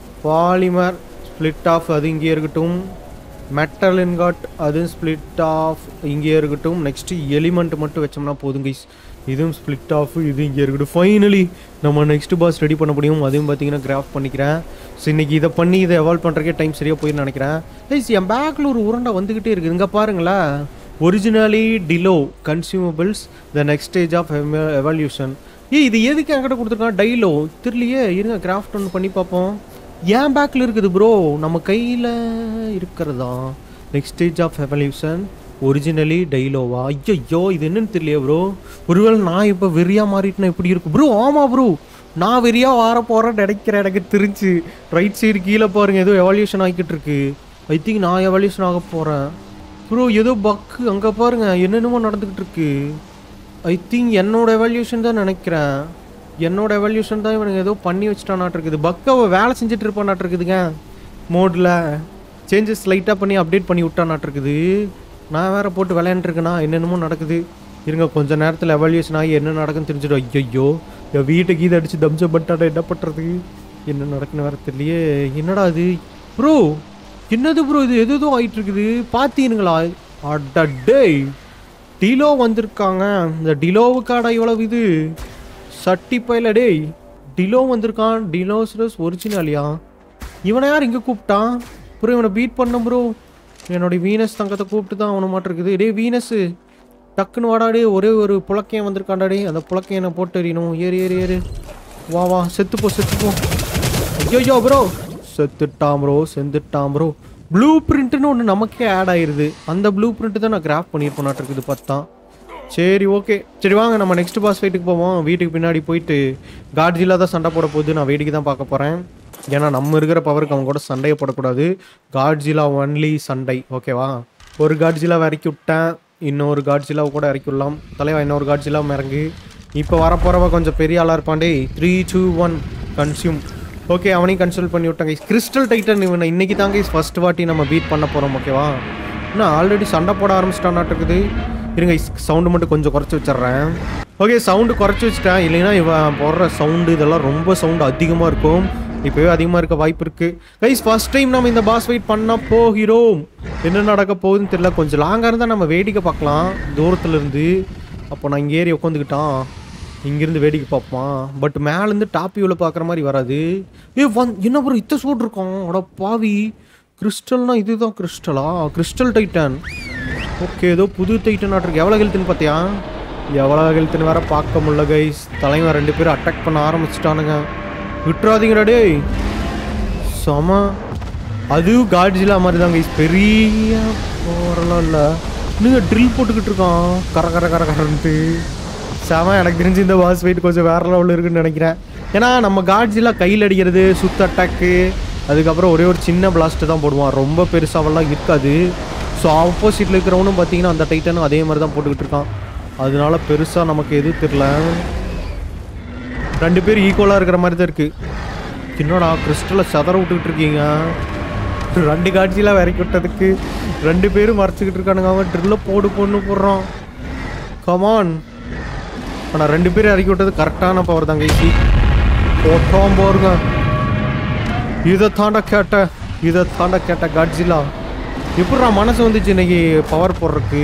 A: polymer split off அது இங்கேயே இருக்கட்டும் மெட்டல் இன்காட் அதுவும் ஸ்ப்ளிட் ஆஃப் இங்கேயே இருக்கட்டும் நெக்ஸ்ட்டு எலிமெண்ட் மட்டும் வச்சோம்னா போதும் கைஸ் இதுவும் ஸ்ப்ளிட் ஆஃப் இது இங்கே இருக்கட்டும் ஃபைனலி நம்ம நெக்ஸ்ட் பாஸ் ரெடி பண்ண முடியும் அதுவும் பார்த்தீங்கன்னா கிராஃப் பண்ணிக்கிறேன் ஸோ இன்னைக்கு இதை பண்ணி இதை எவால்வ் பண்ணுறக்கே டைம் சரியாக போயின்னு நினைக்கிறேன் கைஸ் என் பேக்கில் ஒரு உருண்டை வந்துக்கிட்டே இருக்குது இங்கே பாருங்களேன் originally Dilo consumables the next stage of evolution ஏ இது எதுக்கு என்கிட்ட கொடுத்துருக்கான் டைலோ தெரியலையே இருங்க கிராஃப்ட் ஒன்று பண்ணி பார்ப்போம் ஏன் பேக்கில் இருக்குது ப்ரோ நம்ம கையில் இருக்கிறதா next stage of evolution originally டைலோவா ஐயோ இது என்னன்னு தெரியலையே ப்ரோ ஒருவேளை நான் இப்போ வெறியா மாறிட்டுனா எப்படி இருக்கும் ப்ரோ ஆமாம் ப்ரோ நான் வெறியா வார போகிறேன்னு நினைக்கிறேன் எனக்கு தெரிஞ்சு ரைட் சைடு கீழே பாருங்க ஏதோ எவல்யூஷன் ஆகிக்கிட்டு இருக்கு ஐ திங்க் நான் எவல்யூஷன் ஆக போகிறேன் ப்ரோ ஏதோ பக்கு அங்கே பாருங்க என்னென்னமோ நடந்துக்கிட்டு இருக்கு ஐ திங்க் என்னோட எவல்யூஷன் தான் நினைக்கிறேன் என்னோட எவல்யூஷன் தான் இவனுக்கு ஏதோ பண்ணி வச்சுட்டானாட்டு இருக்குது பக்கை வேலை செஞ்சுட்டு இருப்பானாட்டு இருக்குதுங்க மோடில் சேஞ்சஸ் லைட்டாக பண்ணி அப்டேட் பண்ணி விட்டானாட்டு இருக்குது நான் வேற போட்டு விளையாண்டுருக்கேனா என்னென்னமோ நடக்குது இருங்க கொஞ்ச நேரத்தில் எவல்யூஷன் ஆகி என்ன நடக்குன்னு தெரிஞ்சிடும் ஐயோ என் வீட்டுக்கு இது அடிச்சு தம்ச பட்டாடா என்ன பண்ணுறது என்ன நடக்குன்னு வேற தெரியலையே என்னடா இது ப்ரோ என்னது ப்ரோ இது எது எதுவும் ஆயிட்டு இருக்குது பார்த்தீனுங்களா அடடே டிலோ வந்திருக்காங்க இந்த டிலோவுக்காடா இவ்வளவு இது சட்டி பையில டேய் டிலோ வந்திருக்கான் டிலோசரஸ் ஒரிஜினலியா இவனை யார் இங்கே கூப்பிட்டான் ப்ரோ இவனை பீட் பண்ண ப்ரோ என்னுடைய வீனஸ் தங்கத்தை கூப்பிட்டு தான் அவனை மாட்டு இருக்குது டேய் வீனஸு டக்குன்னு வாடாடே ஒரே ஒரு புழக்கையன் வந்திருக்கான்டா டேய் அந்த புழக்கையனை போட்டு எறியணும் ஏறு ஏறு ஏறு வா வா செத்து போ செத்து போ ஐயோ ப்ரோ செத்துட்டான் ப்ரோ செந்துட்டான் ப்ரோ ப்ளூ பிரிண்ட்னு ஒன்று நமக்கே ஆட் ஆயிருது அந்த ப்ளூ பிரிண்ட் தான் நான் கிராஃப் பண்ணியிருப்பேன் இருக்குது பார்த்தா சரி ஓகே சரி வாங்க நம்ம நெக்ஸ்ட் பாஸ் ஃபைட்டுக்கு போவோம் வீட்டுக்கு பின்னாடி போயிட்டு காட்ஜிலா தான் சண்டை போட போகுது நான் வேடிக்கை தான் பார்க்க போகிறேன் ஏன்னா நம்ம இருக்கிற பவருக்கு அவங்க கூட சண்டையை போடக்கூடாது காட்ஜிலா ஒன்லி சண்டை ஓகேவா ஒரு காட்ஜிலா இறக்கி விட்டேன் இன்னொரு காட்ஜிலாவை கூட இறக்கி விடலாம் தலைவா இன்னொரு காட்ஜிலாவும் இறங்கு இப்போ வரப்போறவ கொஞ்சம் பெரிய ஆளாக இருப்பான் டேய் three two one consume okay அவனையும் கன்சல்ட் பண்ணி விட்டாங்க கிறிஸ்டல் டைட்டன் இவனை இன்னைக்கு தாங்க ஃபர்ஸ்ட் வாட்டி நம்ம பீட் பண்ண போகிறோம் ஓகேவா இன்னும் ஆல்ரெடி சண்டை போட ஆரம்பிச்சிட்டான்னாட்டுருக்குது இருங்க சவுண்டு மட்டும் கொஞ்சம் குறைச்சி வச்சிடுறேன் ஓகே சவுண்டு குறைச்சி வச்சிட்டேன் இல்லைன்னா இவன் போடுற சவுண்டு இதெல்லாம் ரொம்ப சவுண்டு அதிகமாக இருக்கும் இப்போவே அதிகமாக இருக்க வாய்ப்பு இருக்குது கைஸ் ஃபர்ஸ்ட் டைம் நம்ம இந்த பாஸ் ஃபைட் பண்ண போகிறோம் என்ன நடக்க போகுதுன்னு தெரியல கொஞ்சம் லாங்காக இருந்தால் நம்ம வேடிக்கை பார்க்கலாம் தூரத்துல இருந்து அப்போ நான் இங்கே ஏறி உட்காந்துக்கிட்டான் இங்கிருந்து வேடிக்கை பார்ப்பான் பட் மேலேருந்து டாப் வியூவில் பார்க்குற மாதிரி வராது ஏ வந் என்ன ப்ரோ இத்த சூடு இருக்கும் அட பாவி கிறிஸ்டல்னா இதுதான் கிறிஸ்டலா கிறிஸ்டல் டைட்டன் ஓகே ஏதோ புது டைட்டன் ஆட்ருக்கு எவ்வளோ ஹெல்த்துன்னு பார்த்தியா எவ்வளோ ஹெல்த்துன்னு வேற பார்க்க முடியல கைஸ் தலைவன் ரெண்டு பேரும் அட்டாக் பண்ண ஆரம்பிச்சிட்டானுங்க விட்டுறாதீங்கடா டேய் செம அதுவும் காட்ஜிலா மாதிரி தான் கைஸ் பெரிய போரெல்லாம் இல்லை நீங்கள் ட்ரில் போட்டுக்கிட்டு இருக்கான் கர கர கர கரன்ட்டு செம எனக்கு தெரிஞ்சு இந்த பாஸ் ஃபைட் கொஞ்சம் வேற லெவலில் இருக்குன்னு நினைக்கிறேன் ஏன்னா நம்ம காட்ஜிலாம் கையில் அடிக்கிறது சுத்த அட்டாக்கு அதுக்கப்புறம் ஒரே ஒரு சின்ன பிளாஸ்ட்டு தான் போடுவான் ரொம்ப பெருசாவெல்லாம் இருக்காது ஸோ ஆப்போசிட்டில் இருக்கிறவனும் பார்த்தீங்கன்னா அந்த டைட்டனும் அதே மாதிரி தான் போட்டுக்கிட்டு இருக்கான் அதனால பெருசாக நமக்கு எதுவும் தெரில ரெண்டு பேரும் ஈக்குவலாக இருக்கிற மாதிரி தான் இருக்குது என்னடா கிறிஸ்டலை சதற விட்டுக்கிட்டு இருக்கீங்க ரெண்டு காட்சியெலாம் இறக்கி விட்டதுக்கு ரெண்டு பேரும் மறைச்சிக்கிட்டு இருக்கானுங்க அவன் ட்ரில்ல போடு பொண்ணு போடுறான் கமான் ஆனால் ரெண்டு பேரும் இறக்கி விட்டது கரெக்டான பவர் தான் கைசி போட்டோம் போருங்க இதை தாண்ட கேட்ட இதை தாண்ட கேட்ட காட்ஜிலா எப்படிடா மனசு வந்துச்சு இன்னைக்கு பவர் போடுறதுக்கு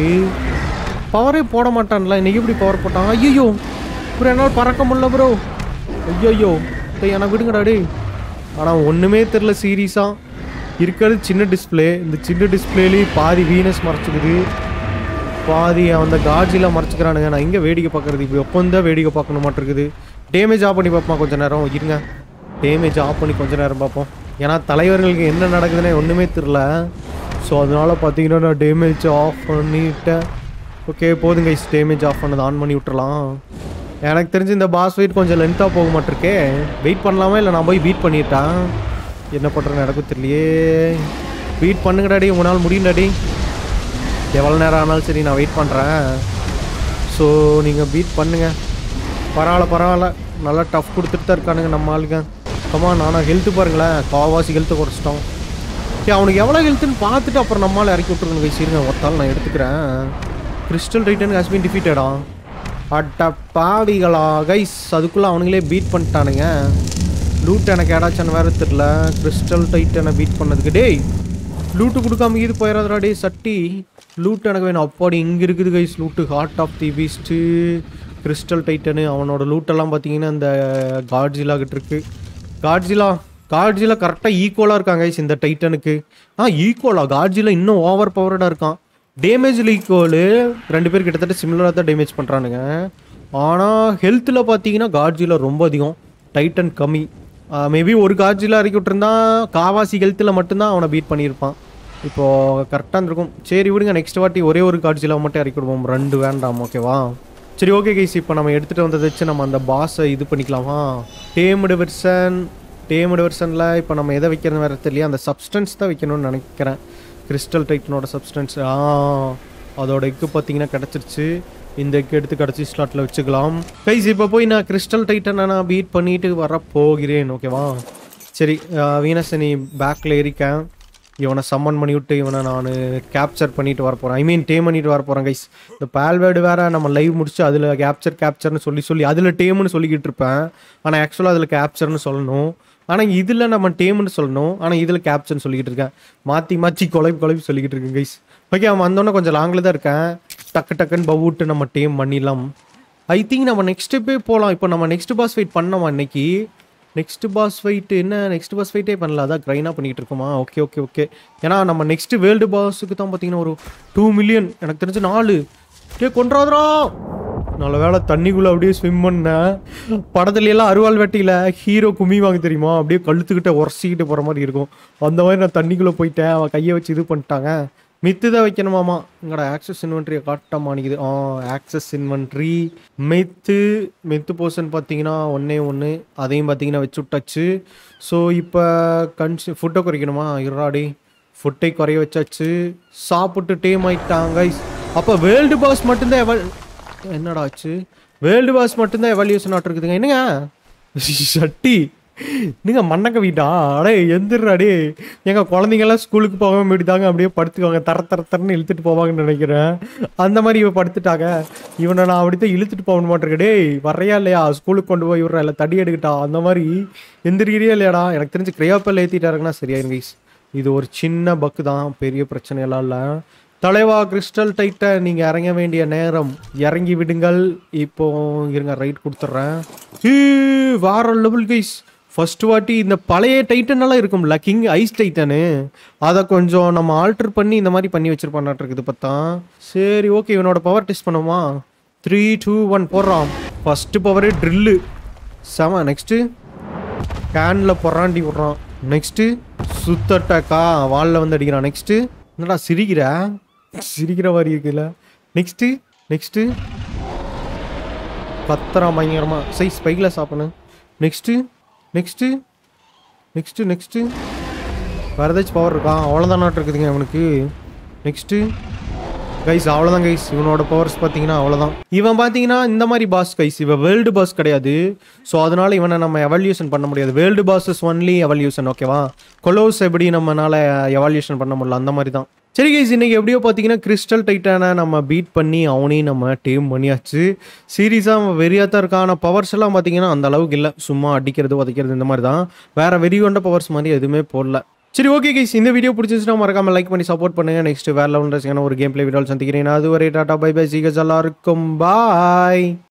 A: பவரே போட மாட்டான்ல இன்னைக்கு எப்படி பவர் போட்டான் ஐயோ அப்புறம் என்னால் பறக்க முடியல ப்ரோ ஐயோ டேய் எனக்கு விடுங்கடா டேய் ஆனால் ஒன்றுமே தெரில சீரியஸாக இருக்கிறது சின்ன டிஸ்ப்ளே இந்த சின்ன டிஸ்பிளேலேயும் பாதி வீனஸ் மறைச்சிக்குது பாதி அந்த காட்ஜிலாம் மறைச்சிக்கிறானுங்க நான் எங்கே வேடிக்கை பார்க்குறது இப்போ எப்போ தான் வேடிக்கை பார்க்கணும் மாட்டிருக்குது டேமேஜ் ஆஃப் பண்ணி பார்ப்போம் கொஞ்ச நேரம் இருங்க டேமேஜ் ஆஃப் பண்ணி கொஞ்ச நேரம் பார்ப்போம் ஏன்னா தலைவர்களுக்கு என்ன நடக்குதுன்னு ஒன்றுமே தெரில ஸோ அதனால பார்த்தீங்கன்னா நான் டேமேஜ் ஆஃப் பண்ணிட்டேன் ஓகே போதுங்க இஸ் டேமேஜ் ஆஃப் பண்ணது ஆன் பண்ணி விட்டுறலாம் எனக்கு தெரிஞ்சு இந்த பாஸ் வெயிட் கொஞ்சம் லென்த்தாக போக மாட்டிருக்கே வெயிட் பண்ணலாமா இல்லை நான் போய் பீட் பண்ணிட்டேன் என்ன பண்ணுறேன்னு எனக்கும் தெரியலையே பீட் பண்ணுங்கடாடி உங்களால் முடியும்டாடி எவ்வளோ நேரம் ஆனாலும் சரி நான் வெயிட் பண்ணுறேன் ஸோ நீங்கள் பீட் பண்ணுங்க பரவாயில்ல பரவாயில்ல நல்லா டஃப் கொடுத்துட்டு தான் இருக்கானுங்க நம்ம ஆளுங்க கமா நானும் ஹெல்த்து பாருங்களேன் காவாசி ஹெல்த்தை குறைச்சிட்டோம் சரி அவனுக்கு எவ்வளோ ஹெல்த்துன்னு பார்த்துட்டு அப்புறம் நம்மளால் இறக்கி விட்ருக்கணும் கைஸ் இருங்க ஒருத்தால் நான் எடுத்துக்கிறேன் கிறிஸ்டல் ரைட்டன் ஹாஸ் பீன் டிஃபீட்டடா அட்ட பாவிகளா கைஸ் அதுக்குள்ளே அவனுங்களே பீட் பண்ணிட்டானுங்க லூட் எனக்கு ஏடாச்சான்னு வேறு தெரில கிறிஸ்டல் டைட்டனை பீட் பண்ணதுக்கு டேய் லூட்டு கொடுக்காம இது போயிடாதடா டேய் சட்டி லூட் எனக்கு வேணும் அப்பாடி இங்கே இருக்குது guys loot heart of the beast crystal titan அவனோட லூட்டெல்லாம் பார்த்தீங்கன்னா இந்த காட்ஜிலா கிட்ட இருக்கு காட்ஜிலா காட்ஜிலா கரெக்டாக ஈக்குவலாக இருக்காங்க கைஸ் இந்த டைட்டனுக்கு ஆ ஈக்குவலா காட்ஜிலா இன்னும் ஓவர் பவர்டாக இருக்கான் டேமேஜில் ஈக்குவலு ரெண்டு பேர் கிட்டத்தட்ட சிமிலராக தான் டேமேஜ் பண்ணுறானுங்க ஆனால் ஹெல்த்தில் பார்த்தீங்கன்னா காட்ஜிலா ரொம்ப அதிகம் டைட்டன் கம்மி மேபி ஒரு காட்ஜிலா இறக்கி விட்டுருந்தா காவாசி ஹெல்த்தில் மட்டும்தான் அவனை பீட் பண்ணியிருப்பான் இப்போது கரெக்டாக இருந்திருக்கும் சரி விடுங்க நெக்ஸ்ட் வாட்டி ஒரே ஒரு காட்ஜிலா மட்டும் இறக்கி விடுவோம் ரெண்டு வேண்டாம் ஓகேவா சரி ஓகே கைஸ் இப்போ நம்ம எடுத்துகிட்டு வந்ததை வச்சு நம்ம அந்த பாஸை இது பண்ணிக்கலாமா டேம்டு வெர்சன் டேம்டு வெர்சனில் இப்போ நம்ம எதை வைக்கிறது வேறு தெரியல அந்த சப்ஸ்டன்ஸ் தான் வைக்கணும்னு நினைக்கிறேன் கிறிஸ்டல் டைட்டனோட சப்ஸ்டன்ஸ் ஆ அதோட எக்கு பார்த்தீங்கன்னா கிடச்சிருச்சு இந்த எக் எடுத்து கடைசி ஸ்லாட்டில் வச்சுக்கலாம் கைஸ் இப்போ போய் நான் கிறிஸ்டல் டைட்டனை நான் பீட் பண்ணிட்டு வர போகிறேன் ஓகேவா சரி வீனஸ் நீ பேக்கில் ஏறிக்கேன் இவனை சம்மன் பண்ணி விட்டு இவனை நான் கேப்சர் பண்ணிட்டு வர போகிறேன் ஐ மீன் டேம் பண்ணிட்டு வர போகிறேன் கைஸ் இந்த பால்வேர்டு வேற நம்ம லைவ் முடிச்சு அதில் கேப்சர் கேப்சர்னு சொல்லி சொல்லி அதில் டேம்னு சொல்லிக்கிட்டு இருப்பேன் ஆனால் ஆக்சுவலாக அதில் கேப்சர்னு சொல்லணும் ஆனால் இதில் நம்ம டேம்னு சொல்லணும் ஆனால் இதில் கேப்சர்னு சொல்லிக்கிட்டு இருக்கேன் மாற்றி மாற்றி குழப்பி குழப்பி சொல்லிக்கிட்டு இருக்கேன் கைஸ் ஓகே அவன் வந்தோடனே கொஞ்சம் லாங்கில் தான் இருக்கேன் டக்கு டக்குன்னு பவுட்டு நம்ம டேம் பண்ணிடலாம் ஐ திங்க் நம்ம நெக்ஸ்ட் போய் போகலாம் இப்போ நம்ம நெக்ஸ்ட் பாஸ் ஃபைட் பண்ணோமா இன்னைக்கு நெக்ஸ்ட் பாஸ் ஃபைட் என்ன நெக்ஸ்ட் பாஸ் ஃபைட்டே பண்ணல அதான் க்ரைனாக பண்ணிக்கிட்டு இருக்கோமா ஓகே ஓகே ஓகே ஏன்னா நம்ம நெக்ஸ்ட் வேர்ல்டு பாஸுக்கு தான் பார்த்தீங்கன்னா ஒரு டூ மில்லியன் எனக்கு தெரிஞ்சு நாலு டே கொண்டாதுரா நல்ல வேளை தண்ணிக்குள்ளே அப்படியே ஸ்விம் பண்ணேன் படத்துல எல்லாம் அருவாள் வெட்டியில் ஹீரோ கும்மி வாங்க தெரியுமா அப்படியே கழுத்துக்கிட்ட உரசிக்கிட்டு போகிற மாதிரி இருக்கும் அந்த மாதிரி நான் தண்ணிக்குள்ளே போயிட்டேன் அவன் கையை வச்சு இது பண்ணிட்டாங்க மித்து தான் வைக்கணுமாமா எங்கடா ஆக்சஸ் இன்வென்ட்ரியை காட்ட மாட்டேங்குது ஆ ஆக்சஸ் இன்வென்ட்ரி மெத்து மெத்து போர்ஷன் பார்த்தீங்கன்னா ஒன்றே ஒன்று அதையும் பார்த்தீங்கன்னா வச்சு விட்டாச்சு ஸோ இப்போ கன்ஸ் ஃபுட்டை குறைக்கணுமா இருறாடி ஃபுட்டை குறைய வச்சாச்சு சாப்பிட்டு டேம் ஆயிட்டாங்க அப்போ வேர்ல்டு பாஸ் மட்டும்தான் எவல் என்னடா ஆச்சு வேர்ல்டு பாஸ் மட்டும்தான் எவல்யூஷன் ஆட் இருக்குதுங்க என்னங்க சட்டி நீங்க மண்ணக்க வீட்டா அடே எந்திரா டே எங்க குழந்தைங்கெல்லாம் ஸ்கூலுக்கு போகாம போயிட்டாங்க அப்படியே படுத்துக்குவாங்க தர தர தரன்னு இழுத்துட்டு போவாங்கன்னு நினைக்கிறேன் அந்த மாதிரி இவன் படுத்துட்டாங்க இவனை நான் அப்படித்தான் இழுத்துட்டு போக மாட்டேங்க டேய் வரையா இல்லையா ஸ்கூலுக்கு கொண்டு போய் விட்றா இல்லை தடி எடுக்கிட்டா அந்த மாதிரி எந்திரிக்கிறியா இல்லையாடா எனக்கு தெரிஞ்சு கிரையாப்பல் ஏற்றிட்டாருங்கன்னா சரியாயிருங்க guys. இது ஒரு சின்ன பக்கு தான் பெரிய பிரச்சனை எல்லாம் இல்லை தலைவா கிறிஸ்டல் டைட்ட நீங்கள் இறங்க வேண்டிய நேரம் இறங்கி விடுங்கள் இப்போ இருங்க ரைட் கொடுத்துட்றேன் ஈ, வேற லெவல் கைஸ் ஃபர்ஸ்ட் வாட்டி இந்த பழைய டைட்டன் எல்லாம் இருக்கும்ல கிங் ஐஸ் டைட்டனு அதை கொஞ்சம் நம்ம ஆல்டர் பண்ணி இந்த மாதிரி பண்ணி வச்சிருப்பான்னாட்டு இருக்குது பார்த்தா சரி ஓகே இவனோட பவர் டெஸ்ட் பண்ணுவோமா த்ரீ டூ ஒன் போடுறான் ஃபர்ஸ்ட் பவரே ட்ரில்லு செம நெக்ஸ்ட்டு கேனில் பொறாண்டி விட்றான் நெக்ஸ்ட்டு சுத்த அட்டாக்கா வாலில் வந்து அடிக்கிறான் நெக்ஸ்ட்டு என்னடா சிரிக்கிற சிரிக்கிற மாதிரி இருக்குல்ல நெக்ஸ்ட்டு நெக்ஸ்ட்டு கத்துறான் பயங்கரமாக சைஸ் ஸ்பைக்கில் சாப்பிடணும் நெக்ஸ்ட்டு நெக்ஸ்ட்டு நெக்ஸ்ட்டு நெக்ஸ்ட்டு வேறு ஏதாச்சும் பவர் இருக்கா அவ்வளோதான் நாட்டு இருக்குதுங்க அவனுக்கு நெக்ஸ்ட்டு கைஸ் அவ்வளோதான் கைஸ் இவனோட பவர்ஸ் பார்த்தீங்கன்னா அவ்வளோதான் இவன் பார்த்தீங்கன்னா இந்த மாதிரி பாஸ் கைஸ் இவன் வேர்ல்டு பாஸ் கிடையாது ஸோ அதனால இவனை நம்ம எவல்யூஷன் பண்ண முடியாது வேர்ல்டு பாஸஸ் ஒன்லி எவல்யூஷன் ஓகேவா கொலோஸ் எப்படி நம்மனால எவல்யூஷன் பண்ண முடியல அந்த மாதிரி தான் சரி கைஸ் இன்னைக்கு எப்படியோ பார்த்தீங்கன்னா கிறிஸ்டல் டைட்டானை நம்ம பீட் பண்ணி அவனையும் நம்ம டீம் பண்ணியாச்சு சீரியஸாக அவன் வெறியாக தான் இருக்கான் ஆனால் பவர்ஸ் எல்லாம் பார்த்தீங்கன்னா அந்த அளவுக்கு இல்லை சும்மா அடிக்கிறது உதைக்கிறது இந்த மாதிரி தான் வேற வெறி கொண்ட பவர்ஸ் மாதிரி எதுவுமே போடல சரி ஓகே கைஸ் இந்த வீடியோ பிடிச்சிச்சுன்னா மறக்காம லைக் பண்ணி சப்போர்ட் பண்ணுங்க நெக்ஸ்ட் வேற லெவல் ஒரு கேம் பிளே வீடியோ சந்திக்கிறேன் அதுவரை டாடா பை பை சீக்கிரம் எல்லாருக்கும் பாய்